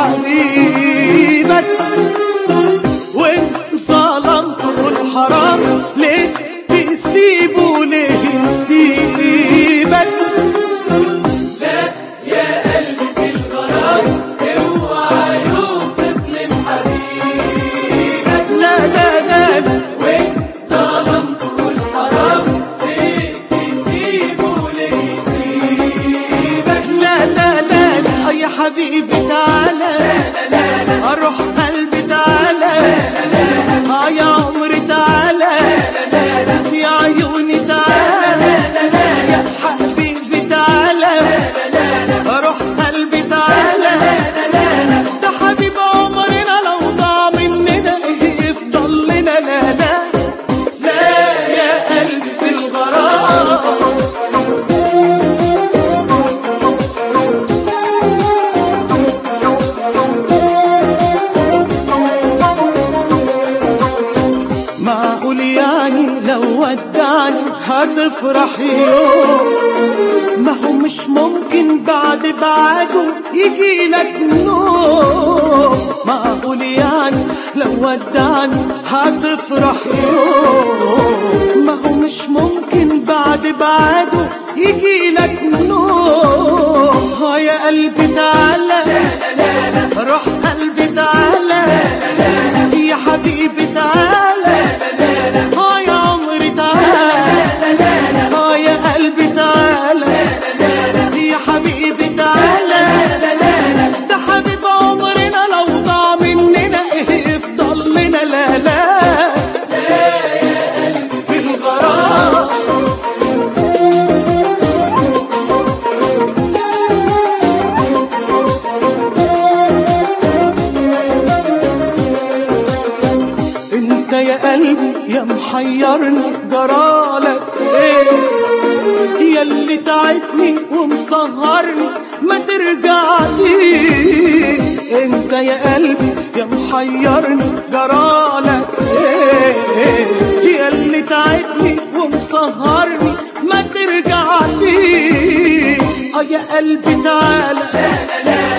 حبيبك وان ظلمته الحرام ليه تسيبه ليه نسيبك لا يا قلبي في الغرام اوعى يوم تظلم حبيبك لا لا لا لا وين ظلمته الحرام ليه تسيبه ليه يسيبك لا لا لا لا يا حبيبي تعالى اروح قلبي تعالى اه يا عمري تعالى يا عيوني تعالى يا حبيبي تعالى اروح قلبي تعالى ده حبيب عمرنا لو ضاع مننا ايه يفضل لنا لا لا لا يا قلبي في الغرام معقول يعني لو ودعني هتفرح يوم ما هو مش ممكن بعد بعده يجي لك نوم معقول يعني لو ودعني هتفرح يوم ما هو مش ممكن بعد بعده يجي لك نوم ها يا قلبي تعالى روح قلبي تعالى يا حبيبي تعالى ها يا عمري تعالى ها يا قلبي تعالى يا حبيبي تعالى ده حبيب عمرنا لو ضاع مننا ايه يفضل لنا لا لا في الغرام انت يا قلبي يا محيرني جرالك ايه يا اللي تعبني ومسهرني ما ترجع لي انت يا قلبي يا محيرني جرالك ايه يا اللي تعبني ومسهرني ما ترجع لي اه يا قلبي تعالى